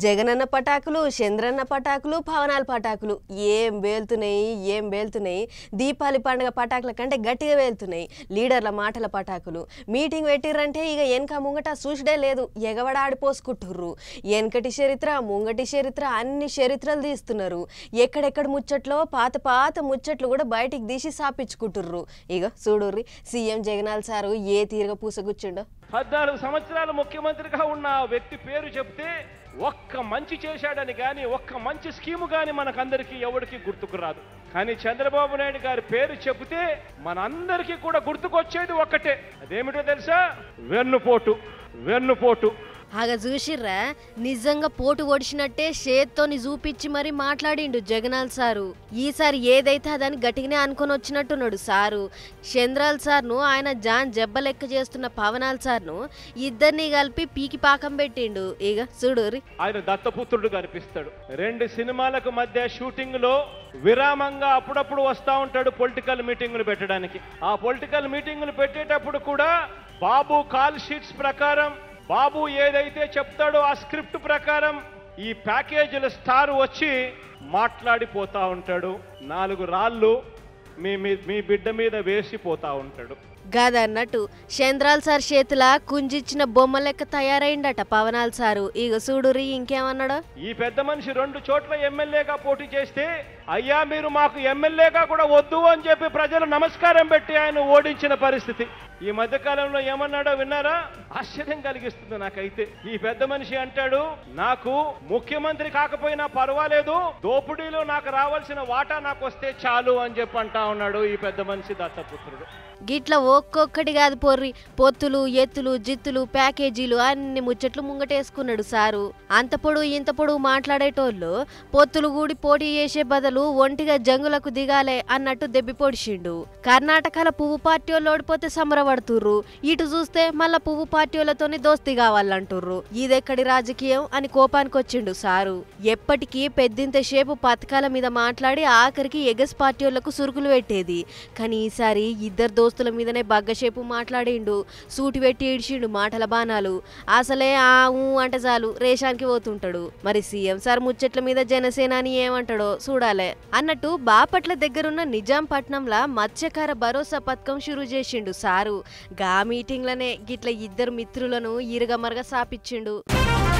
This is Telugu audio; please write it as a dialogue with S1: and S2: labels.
S1: జగనన్న పటాకులు చంద్రన్న పటాకులు పవనాల పటాకులు ఏం వేలుతున్నాయి ఏం వేలుతున్నాయి దీపావళి పండుగ పటాకుల కంటే గట్టిగా వేలుతున్నాయి లీడర్ల మాటల పటాకులు మీటింగ్ పెట్టిర్రంటే ఇక వెనక ముంగట చూసుడే లేదు ఎగవడ ఆడిపోసుకుంటుర్రు వెనకటి చరిత్ర ముంగటి చరిత్ర అన్ని చరిత్రలు తీస్తున్నారు ఎక్కడెక్కడ ముచ్చట్లో పాత పాత ముచ్చట్లు కూడా బయటికి తీసి సాపించుకుంటుర్రు ఇక చూడుర్రి సీఎం జగనాల్ సారు ఏ తీరుగా పూసగుచ్చిండో
S2: పద్నాలుగు సంవత్సరాలు ముఖ్యమంత్రిగా ఉన్న ఆ వ్యక్తి పేరు చెప్తే ఒక్క మంచి చేశాడని కానీ ఒక్క మంచి స్కీము కానీ మనకందరికీ ఎవరికి గుర్తుకు రాదు కానీ చంద్రబాబు నాయుడు గారి పేరు చెబితే మనందరికీ కూడా గుర్తుకొచ్చేది ఒక్కటే అదేమిటో తెలుసా వెన్నుపోటు వెన్నుపోటు
S1: ఆగ చూసిర్రా నిజంగా పోటు ఒడిచినట్టే చేత్తోని చూపించి మరి మాట్లాడిండు జగనాల్ సారు ఈసారి ఏదైతే అదని గట్టిగానే అనుకొని వచ్చినట్టున్నాడు సారు చంద్రాల్ సార్ను ఆయన జాన్ జబ్బ లెక్క చేస్తున్న పవనాల్ సార్ను ఇద్దరిని కలిపి పీకి పాకం పెట్టిండు ఇక చూడురి
S2: ఆయన దత్తపుత్రుడు కనిపిస్తాడు రెండు సినిమాలకు మధ్య షూటింగ్ లో విరామంగా అప్పుడప్పుడు వస్తా ఉంటాడు పొలిటికల్ మీటింగులు పెట్టడానికి ఆ పొలిటికల్ మీటింగులు పెట్టేటప్పుడు కూడా బాబు కాల్ షీట్స్ ప్రకారం బాబు ఏదైతే చెప్తాడో ఆ స్క్రిప్ట్ ప్రకారం ఈ ప్యాకేజీల స్టార్ వచ్చి మాట్లాడిపోతా ఉంటాడు నాలుగు రాళ్ళు మీ మీ- మీ బిడ్డ మీద వేసిపోతా ఉంటాడు
S1: గదన్నట్టు చంద్రాల్ సార్ చేతుల కుంజిచ్చిన బొమ్మ లెక్క తయారైండట పవనాల్ సారు ఇక చూడురి ఇంకేమన్నాడో
S2: ఈ పెద్ద మనిషి రెండు చోట్ల ఎమ్మెల్యేగా పోటీ చేస్తే అయ్యా మీరు మాకు ఎమ్మెల్యేగా కూడా వద్దు అని చెప్పి ప్రజలు నమస్కారం పెట్టి ఆయన ఓడించిన పరిస్థితి ఈ మధ్య కాలంలో ఏమన్నాడో విన్నారా ఆశ్చర్యం కలిగిస్తుంది నాకైతే ఈ పెద్ద మనిషి అంటాడు నాకు ముఖ్యమంత్రి కాకపోయినా పర్వాలేదు దోపిడీలో నాకు రావాల్సిన వాటా నాకు వస్తే చాలు అని చెప్పి అంటా ఉన్నాడు ఈ పెద్ద మనిషి దత్తపుత్రుడు
S1: గిట్ల ఒక్కొక్కటి కాదు పొర్రి పొత్తులు ఎత్తులు జిత్తులు ప్యాకేజీలు అన్ని ముచ్చట్లు ముంగటేసుకున్నాడు సారు అంత పొడు ఇంత పొడు మాట్లాడేటోళ్ళు పొత్తులు కూడి పోటీ చేసే బదులు ఒంటిగా జంగులకు దిగాలే అన్నట్టు దెబ్బి పొడిచిండు కర్ణాటకల పువ్వు పార్టీ వాళ్ళు ఓడిపోతే సంబరపడుతుర్రు ఇటు చూస్తే మళ్ళా పువ్వు పార్టీ వాళ్ళతోని దోస్తి కావాలంటుర్రు ఇదెక్కడి రాజకీయం అని కోపానికి వచ్చిండు సారు ఎప్పటికీ పెద్దింత సేపు పథకాల మీద మాట్లాడి ఆఖరికి ఎగస్ పార్టీ వాళ్ళకు సురుకులు పెట్టేది కానీ ఈసారి ఇద్దరు దోస్తుల మీదనే బగ్గషేపు మాట్లాడిండు సూటి పెట్టి ఇడిచిండు మాటల బాణాలు అసలే ఆ ఊ అంటే చాలు రేషానికి పోతుంటాడు మరి సీఎం సార్ ముచ్చట్ల మీద జనసేన అని ఏమంటాడో చూడాలే అన్నట్టు బాపట్ల దగ్గరున్న నిజాంపట్నంలా మత్స్యకార భరోసా పథకం షురూ చేసిండు సారు గా మీటింగ్లనే గిట్ల ఇద్దరు మిత్రులను ఇరుగమరగ సాపిచ్చిండు